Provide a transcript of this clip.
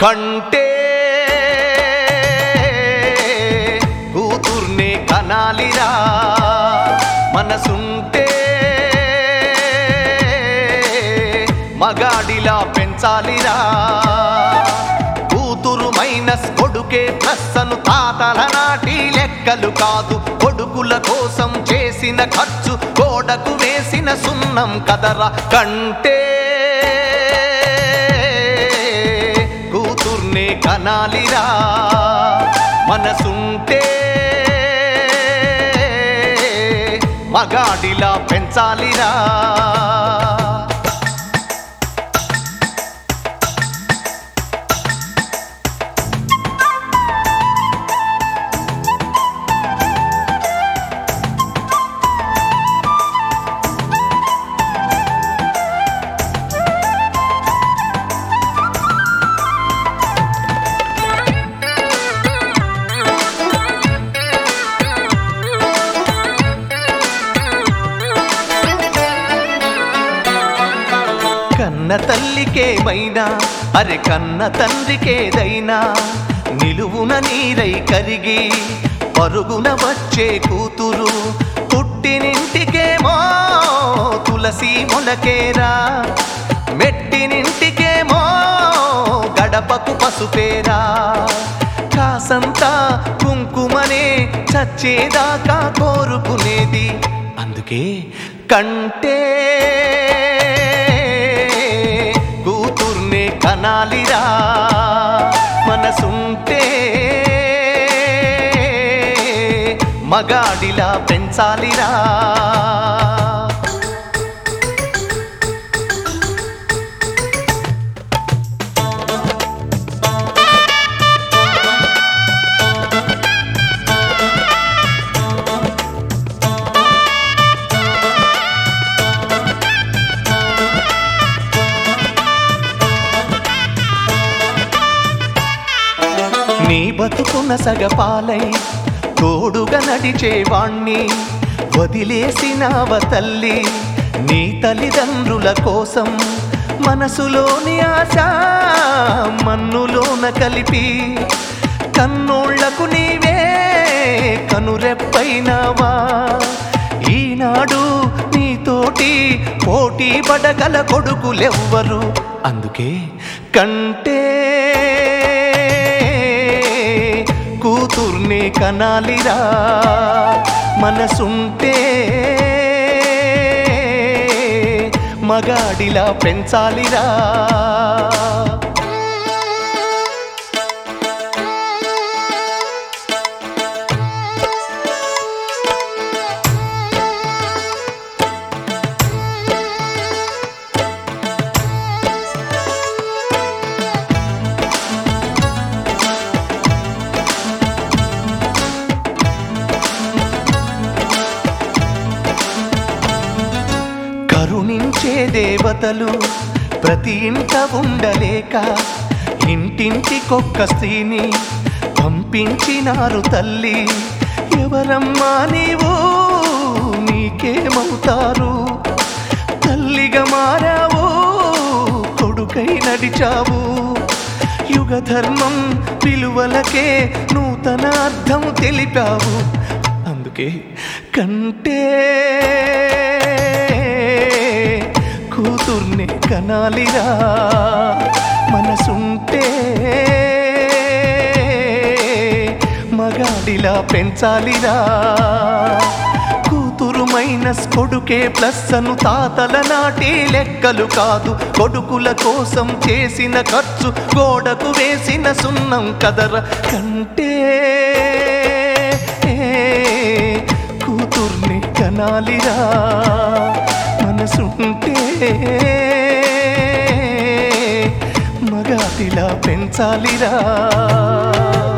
కంటే కూతుర్నే కనాలిరా మనసుంటే మగాడిలా పెంచాలిరా కూతురు మైనస్ కొడుకే ప్లస్ అను తాతల నాటి లెక్కలు కాదు కొడుకుల కోసం చేసిన ఖర్చు గోడకు వేసిన సున్నం కదరా కంటే కూతుర్నే కనాలిరా మనసుంటే మగాడిలా పెంచాలిరా కన్న తల్లికేమైనా అరె కన్న తండ్రికేదైనా నిలువున నీరై కరిగి పరుగున వచ్చే కూతురు పుట్టినింటికేమో తులసి మొలకేరా మెట్టినింటికేమో గడపకు పసుపేరా కాసంతా కుంకుమనే చచ్చేదాకా కోరుకునేది అందుకే కంటే కూతుర్నే కనాలిరా మనసుంటే మగాడిలా పెంచాలిరా నీ బతుకున్న సగపాలై తోడుగా నడిచేవాణ్ణి వదిలేసినావ తల్లి నీ తల్లిదండ్రుల కోసం మనసులోని ఆశ మన్నులోన కలిపి కన్నోళ్లకు నీవే కనురెప్పైనావా ఈనాడు నీతోటి పోటీ పడగల కొడుకులెవ్వరు అందుకే కంటే కూతుర్నే కనాలిరా మనసుంటే మగాడిలా పెంచాలిరా కరుణించే దేవతలు ప్రతి ఇంట ఉండలేక ఇంటింటికొక్క స్త్రీని పంపించినారు తల్లి ఎవరమ్మా నీవు నీకేమవుతారు తల్లిగా మారావు కొడుకై నడిచావు యుగ ధర్మం విలువలకే నూతన అర్థం తెలిపావు అందుకే కంటే కూతుర్ని కనాలిరా మనసుంటే మగాడిలా పెంచాలిరా కూతురు మైనస్ కొడుకే ప్లస్ అను తాతల నాటి లెక్కలు కాదు కొడుకుల కోసం చేసిన ఖర్చు గోడకు వేసిన సున్నం కదర కంటే కూతుర్ని కనాలిరా మనసుంటే మగాటిలా పెంచాలిరా